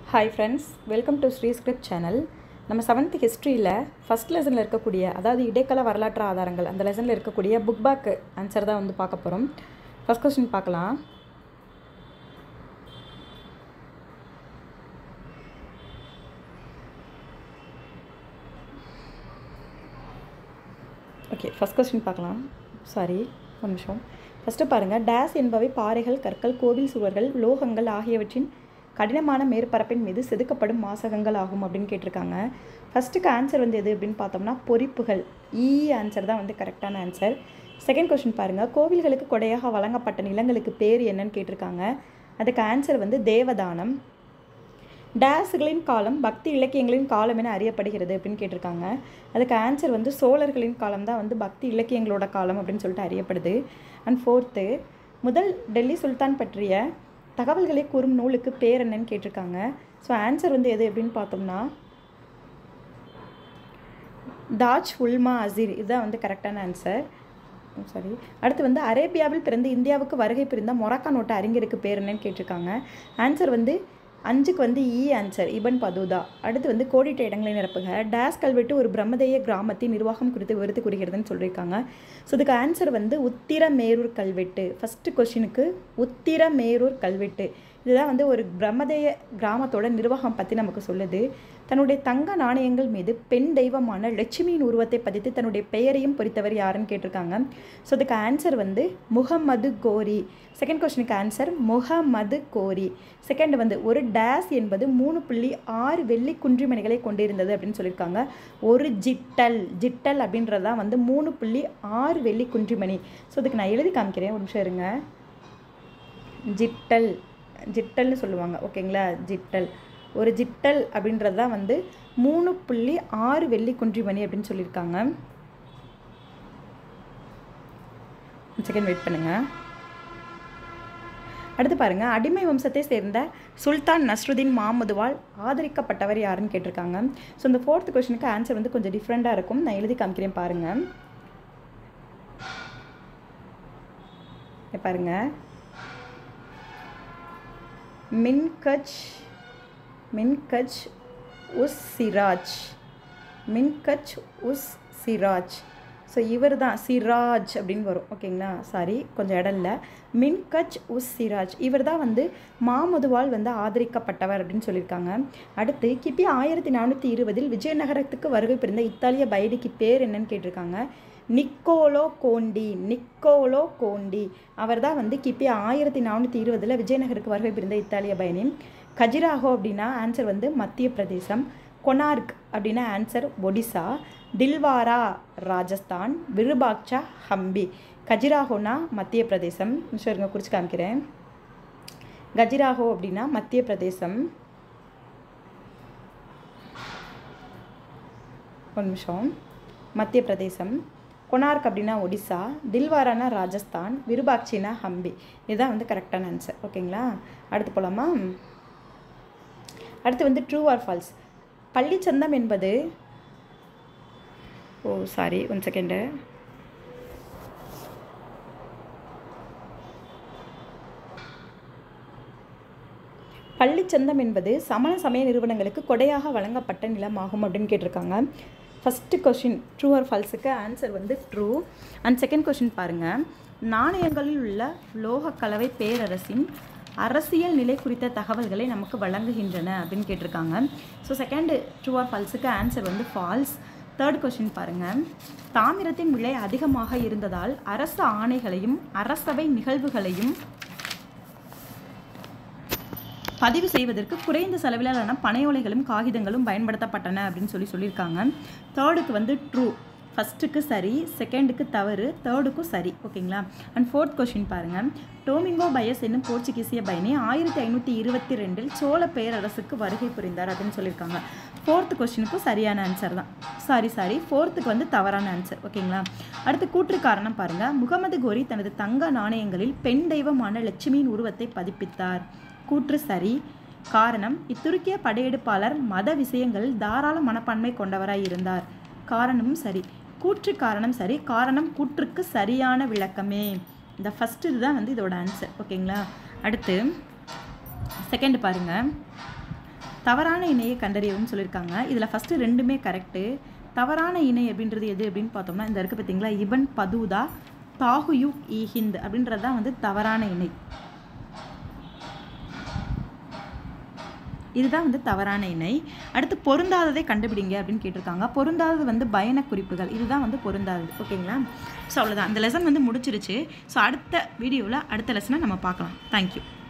hi friends welcome to Sri script channel நம்ம seventh ஹிஸ்ட்ரியில் first லெசனில் இருக்கக்கூடிய அதாவது இடைக்கால வரலாற்று ஆதாரங்கள் அந்த லெசனில் இருக்கக்கூடிய புக் பேக் ஆன்சர் தான் வந்து பார்க்க போகிறோம் ஃபஸ்ட் கொஸ்டின் பார்க்கலாம் ஓகே ஃபஸ்ட் கொஸ்டின் பார்க்கலாம் சாரி ஒரு நிமிஷம் ஃபஸ்ட்டு பாருங்கள் டேஸ் என்பவை பாறைகள் கற்கள் கோவில் சுவர்கள் லோகங்கள் ஆகியவற்றின் கடினமான மேற்பரப்பின் மீது செதுக்கப்படும் வாசகங்கள் ஆகும் அப்படின்னு கேட்டிருக்காங்க ஃபஸ்ட்டுக்கு ஆன்சர் வந்து எது அப்படின்னு பார்த்தோம்னா பொறிப்புகள் ஈ ஆன்சர் தான் வந்து கரெக்டான ஆன்சர் செகண்ட் கொஸ்டின் பாருங்கள் கோவில்களுக்கு கொடையாக வழங்கப்பட்ட நிலங்களுக்கு பேர் என்னன்னு கேட்டிருக்காங்க அதுக்கு ஆன்சர் வந்து தேவதானம் டேஸுகளின் காலம் பக்தி இலக்கியங்களின் காலம் என அறியப்படுகிறது அப்படின்னு கேட்டிருக்காங்க அதுக்கு ஆன்சர் வந்து சோழர்களின் காலம் தான் வந்து பக்தி இலக்கியங்களோட காலம் அப்படின்னு சொல்லிட்டு அறியப்படுது அண்ட் ஃபோர்த்து முதல் டெல்லி சுல்தான் பற்றிய தகவல்களை கூறும் நூலுக்கு பேர் என்னன்னு கேட்டிருக்காங்க ஸோ ஆன்சர் வந்து எது அப்படின்னு பார்த்தோம்னா தாஜ் உல்மா அசீர் இதுதான் வந்து கரெக்டான ஆன்சர் சாரி அடுத்து வந்து அரேபியாவில் பிறந்து இந்தியாவுக்கு வருகை புரிந்த மொராக்கா நோட்டு அறிஞருக்கு பேர் என்னன்னு கேட்டிருக்காங்க ஆன்சர் வந்து அஞ்சுக்கு வந்து இ ஆன்சர் இபன் பதூதா அடுத்து வந்து கோடிட்ட இடங்களை நிரப்புக டேஸ் கல்வெட்டு ஒரு பிரம்மதேய கிராமத்தின் நிர்வாகம் குறித்து விவரித்து கூறுகிறதுன்னு சொல்லியிருக்காங்க ஸோ இதுக்கு ஆன்சர் வந்து உத்திரமேரூர் கல்வெட்டு ஃபஸ்ட்டு கொஷினுக்கு உத்திரமேரூர் கல்வெட்டு இதுதான் வந்து ஒரு பிரம்மதேய கிராமத்தோட நிர்வாகம் பற்றி நமக்கு சொல்லுது தன்னுடைய தங்க நாணயங்கள் மீது பெண் தெய்வமான லட்சுமியின் உருவத்தை பதித்து தன்னுடைய பெயரையும் பொறித்தவர் யாருன்னு கேட்டிருக்காங்க ஸோ அதுக்கு ஆன்சர் வந்து முகமது கோரி செகண்ட் கொஸ்டினுக்கு ஆன்சர் முகமது கோரி செகண்ட் வந்து ஒரு டேஸ் என்பது மூணு புள்ளி ஆறு வெள்ளி குன்றிமணிகளை கொண்டிருந்தது அப்படின்னு சொல்லியிருக்காங்க ஒரு ஜிட்டல் ஜிட்டல் அப்படின்றது தான் வந்து மூணு புள்ளி ஆறு வெள்ளி குன்றிமணி ஸோ அதுக்கு நான் எழுதி காமிக்கிறேன் ஒரு நிமிஷம் இருங்க ஜிட்டல் ஜிட்டல்னு சொல்லுவாங்க ஓகேங்களா ஜிட்டல் ஒரு ஜிட்டல் அப்படின்றது தான் வந்து மூணு புள்ளி ஆறு வெள்ளி குன்றிமணி அப்படின்னு சொல்லியிருக்காங்க செகண்ட் வெயிட் பண்ணுங்கள் அடுத்து பாருங்கள் அடிமை வம்சத்தை சேர்ந்த சுல்தான் நஸ்ருதீன் மாமுதுவால் ஆதரிக்கப்பட்டவர் யாருன்னு கேட்டிருக்காங்க ஸோ இந்த ஃபோர்த் கொஷனுக்கு ஆன்சர் வந்து கொஞ்சம் டிஃப்ரெண்ட்டாக இருக்கும் நான் எழுதி காமிக்கிறேன் பாருங்கள் பாருங்கள் மின்கஜ் மின்கஜ் உஸ் சிராஜ் மின்கஜ் உஸ் சிராஜ் ஸோ இவர் தான் சிராஜ் அப்படின்னு வரும் ஓகேங்களா சாரி கொஞ்சம் இடம் இல்லை மின்கஜ் உஸ் சிராஜ் இவர் தான் வந்து மாமுதுவால் வந்து ஆதரிக்கப்பட்டவர் அப்படின்னு சொல்லியிருக்காங்க அடுத்து கிபி ஆயிரத்தி நானூற்றி இருபதில் விஜயநகரத்துக்கு வருகை பிறந்த இத்தாலிய பைடிக்கு பேர் என்னன்னு கேட்டிருக்காங்க நிக்கோலோ கோண்டி நிக்கோலோ கோண்டி அவர் தான் வந்து கிபி ஆயிரத்தி நானூற்றி இருபதில் விஜயநகருக்கு வருகை பிறந்த இத்தாலிய பயணி கஜிராகோ அப்படின்னா ஆன்சர் வந்து மத்திய பிரதேசம் கொனார்க் அப்படின்னா ஆன்சர் ஒடிசா தில்வாரா ராஜஸ்தான் விருபாக்சா ஹம்பி கஜிராகோனா மத்திய பிரதேசம் நிமிஷம் குறித்து காமிக்கிறேன் கஜிராகோ அப்படின்னா மத்திய பிரதேசம் ஒரு நிமிஷம் மத்திய பிரதேசம் கொனார்க் அப்படின்னா ஒடிசா தில்வாரானா ராஜஸ்தான் விருபாக்சினா ஹம்பி இதுதான் வந்து கரெக்டான ஆன்சர் ஓகேங்களா அடுத்து போகலாமா அடுத்து வந்து ட்ரூ ஆர் ஃபால்ஸ் பள்ளிச்சந்தம் என்பது ஓ சாரி ஒன் செகண்டு பள்ளிச்சந்தம் என்பது சமண சமய நிறுவனங்களுக்கு கொடையாக வழங்கப்பட்ட நிலமாகும் அப்படின்னு கேட்டிருக்காங்க ஃபஸ்ட்டு கொஷின் ட்ரூ ஆர் ஃபால்ஸுக்கு ஆன்சர் வந்து ட்ரூ அண்ட் செகண்ட் கொஷின் பாருங்கள் நாணயங்களில் உள்ள லோக கலவை பேரரசின் அரசியல் நிலை குறித்த தகவல்களை நமக்கு வழங்குகின்றன அப்படின்னு கேட்டிருக்காங்க ஸோ செகண்ட் ட்ரூ ஆர் ஃபால்ஸுக்கு ஆன்சர் வந்து ஃபால்ஸ் தேர்ட் கொஷின் பாருங்கள் தாமிரத்தின் விலை அதிகமாக இருந்ததால் அரசு ஆணைகளையும் அரசவை நிகழ்வுகளையும் பதிவு செய்வதற்கு குறைந்த செலவிலான பனையோலைகளும் காகிதங்களும் பயன்படுத்தப்பட்டன அப்படின்னு சொல்லி சொல்லியிருக்காங்க தேர்டுக்கு வந்து ட்ரூ ஃபஸ்ட்டுக்கு சரி செகண்டுக்கு தவறு தேர்டுக்கும் சரி ஓகேங்களா அண்ட் ஃபோர்த் கொஷின் பாருங்கள் டோமிங்கோ பயஸ் என்னும் போர்ச்சுகீசிய பயணி ஆயிரத்தி ஐநூற்றி இருபத்தி ரெண்டில் சோழ பேரரசுக்கு வருகை புரிந்தார் அப்படின்னு சொல்லியிருக்காங்க ஃபோர்த்து கொஷினுக்கும் சரியான ஆன்சர் தான் சாரி சாரி ஃபோர்த்துக்கு வந்து தவறான ஆன்சர் ஓகேங்களா அடுத்து கூற்று காரணம் பாருங்கள் முகமது கோரி தனது தங்க நாணயங்களில் பெண் தெய்வமான லட்சுமியின் உருவத்தை பதிப்பித்தார் கூற்று சரி காரணம் இத்துருக்கிய படையெடுப்பாளர் மத விஷயங்களில் தாராள மனப்பான்மை கொண்டவராய் இருந்தார் காரணமும் சரி கூற்று காரணம் சரி காரணம் கூற்றுக்கு சரியான விளக்கமே இந்த ஃபஸ்ட்டு இதுதான் வந்து இதோட ஆன்சர் ஓகேங்களா அடுத்து செகண்ட் பாருங்கள் தவறான இணையை கண்டறியவும் சொல்லியிருக்காங்க இதில் ஃபஸ்ட்டு ரெண்டுமே கரெக்டு தவறான இணை அப்படின்றது எது அப்படின்னு பார்த்தோம்னா இந்த இருக்குது பார்த்தீங்களா இபன் பதூதா தாகுயு இ ஹிந்த் அப்படின்றது தான் வந்து தவறான இணை இதுதான் வந்து தவறான இணை அடுத்து பொருந்தாததை கண்டுபிடிங்க அப்படின்னு கேட்டிருக்காங்க பொருந்தாதது வந்து பயண குறிப்புகள் இதுதான் வந்து பொருந்தாதது ஓகேங்களா ஸோ அவ்வளோதான் இந்த லெசன் வந்து முடிச்சிருச்சு ஸோ அடுத்த வீடியோவில் அடுத்த லெசனை நம்ம பார்க்கலாம் தேங்க்யூ